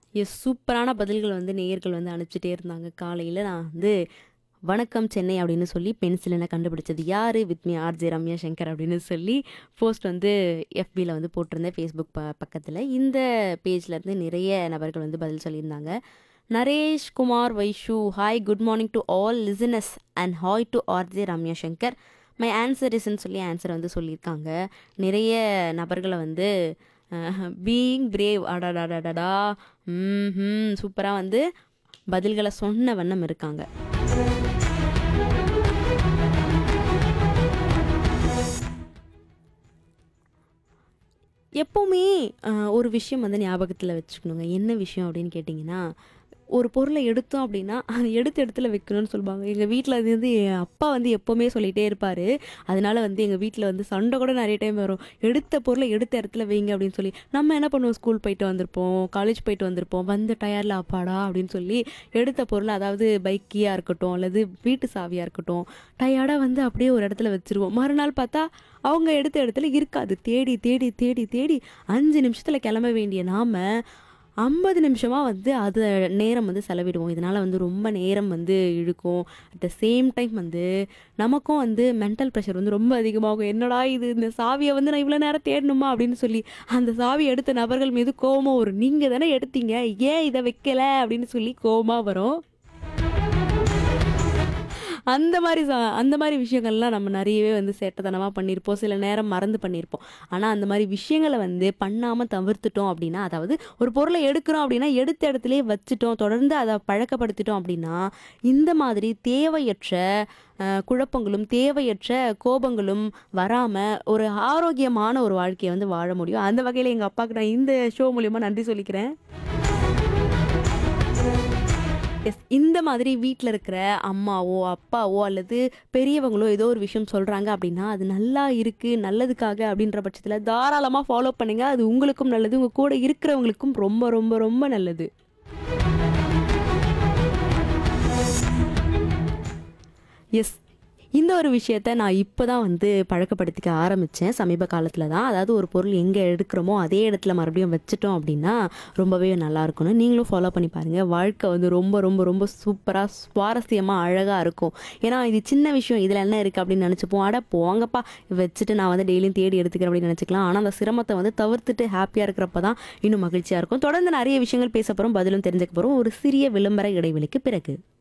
S சூப்பரான பதில்கள் வந்து நேயர்கள் வந்து அனுப்பிச்சிட்டே இருந்தாங்க காலையில் நான் வந்து வணக்கம் சென்னை அப்படின்னு சொல்லி பென்சில் என்ன கண்டுபிடிச்சது யார் with me RJ Ramya Shankar அப்படின்னு சொல்லி போஸ்ட் வந்து எஃபியில் வந்து போட்டிருந்தேன் ஃபேஸ்புக் ப பக்கத்தில் இந்த பேஜ்லேருந்து நிறைய நபர்கள் வந்து பதில் சொல்லியிருந்தாங்க Naresh Kumar Vaishu hi good morning to all listeners and hi to RJ Ramya Shankar my answer இஸ்ன்னு சொல்லி ஆன்சர் வந்து சொல்லியிருக்காங்க நிறைய நபர்களை வந்து பீயிங் பிரேவ் அடாடாடாடா ம் சூப்பராக வந்து பதில்களை சொன்ன வண்ணம் இருக்காங்க எப்போவுமே அஹ், ஒரு விஷயம் வந்து ஞாபகத்தில் வச்சுக்கணுங்க என்ன விஷயம் அப்படின்னு கேட்டிங்கன்னா ஒரு பொருளை எடுத்தோம் அப்படின்னா அது எடுத்த இடத்துல வைக்கணும்னு சொல்லுவாங்க எங்கள் வீட்டில் அது வந்து என் அப்பா வந்து எப்போவுமே சொல்லிகிட்டே இருப்பார் அதனால வந்து எங்கள் வீட்டில் வந்து சண்டை கூட நிறைய டைம் வரும் எடுத்த பொருளை எடுத்த இடத்துல வைங்க அப்படின்னு சொல்லி நம்ம என்ன பண்ணுவோம் ஸ்கூல் போயிட்டு வந்திருப்போம் காலேஜ் போயிட்டு வந்திருப்போம் வந்து டயரில் அப்பாடா அப்படின்னு சொல்லி எடுத்த பொருள் அதாவது பைக் கீயாக இருக்கட்டும் அல்லது வீட்டு சாவியாக இருக்கட்டும் டயர்டாக வந்து அப்படியே ஒரு இடத்துல வச்சுருவோம் மறுநாள் பார்த்தா அவங்க எடுத்த இடத்துல இருக்காது தேடி தேடி தேடி தேடி அஞ்சு நிமிஷத்தில் கிளம்ப வேண்டிய நாம ஐம்பது நிமிஷமாக வந்து அது நேரம் வந்து செலவிடுவோம் இதனால் வந்து ரொம்ப நேரம் வந்து இழுக்கும் அட் த சேம் டைம் வந்து நமக்கும் வந்து மென்டல் ப்ரெஷர் வந்து ரொம்ப அதிகமாகும் என்னடா இது இந்த சாவியை வந்து நான் இவ்வளோ நேரம் தேடணுமா அப்படின்னு சொல்லி அந்த சாவி எடுத்த நபர்கள் மீது கோவமாக வரும் நீங்கள் தானே எடுத்தீங்க ஏன் இதை வைக்கல அப்படின்னு சொல்லி கோவமாக வரும் அந்த மாதிரி ச- அந்த மாதிரி விஷயங்கள்லாம் நம்ம நிறையவே வந்து சேட்டத்தனமாக பண்ணியிருப்போம் சில நேரம் மறந்து பண்ணியிருப்போம் ஆனால் அந்த மாதிரி விஷயங்களை வந்து பண்ணாமல் தவிர்த்துட்டோம் அப்படின்னா அதாவது ஒரு பொருளை எடுக்கிறோம் அப்படின்னா எடுத்த இடத்துலயே வச்சுட்டோம் தொடர்ந்து அதை பழக்கப்படுத்திட்டோம் அப்படின்னா இந்த மாதிரி தேவையற்ற அஹ், குழப்பங்களும் தேவையற்ற கோபங்களும் வராமல் ஒரு ஆரோக்கியமான ஒரு வாழ்க்கையை வந்து வாழ முடியும் அந்த வகையில் எங்கள் அப்பாவுக்கு நான் இந்த ஷோ மூலியமாக நன்றி சொல்லிக்கிறேன் எஸ் இந்த மாதிரி வீட்டில் இருக்கிற அம்மாவோ அப்பாவோ அல்லது பெரியவங்களோ ஏதோ ஒரு விஷயம் சொல்கிறாங்க அப்படின்னா அது நல்லா இருக்குது நல்லதுக்காக அப்படின்ற பட்சத்தில் தாராளமாக ஃபாலோ பண்ணுங்க அது உங்களுக்கும் நல்லது உங்கள் கூட இருக்கிறவங்களுக்கும் ரொம்ப ரொம்ப ரொம்ப நல்லது எஸ் இந்த ஒரு விஷயத்த நான் இப்போ தான் வந்து பழக்கப்படுத்திக்க ஆரம்பித்தேன் சமீப காலத்தில் தான் அதாவது ஒரு பொருள் எங்கே எடுக்கிறோமோ அதே இடத்துல மறுபடியும் வச்சுட்டோம் அப்படின்னா ரொம்பவே நல்லா இருக்கும்னு நீங்களும் ஃபாலோ பண்ணி பாருங்கள் வாழ்க்கை வந்து ரொம்ப ரொம்ப ரொம்ப சூப்பராக சுவாரஸ்யமாக அழகாக இருக்கும் ஏன்னா இது சின்ன விஷயம் இதில் என்ன இருக்குது அப்படின்னு நினச்சிப்போம் அட போங்கப்பா வச்சுட்டு நான் வந்து டெய்லியும் தேடி எடுத்துக்கிறேன் அப்படின்னு நினச்சிக்கலாம் ஆனால் அந்த சிரமத்தை வந்து தவிர்த்துட்டு ஹாப்பியாக இருக்கிறப்ப தான் இன்னும் மகிழ்ச்சியாக இருக்கும் தொடர்ந்து நிறைய விஷயங்கள் பேச போகிறோம் பதிலும் தெரிஞ்சுக்க போகிறோம் ஒரு சிறிய விளம்பர இடைவெளிக்கு பிறகு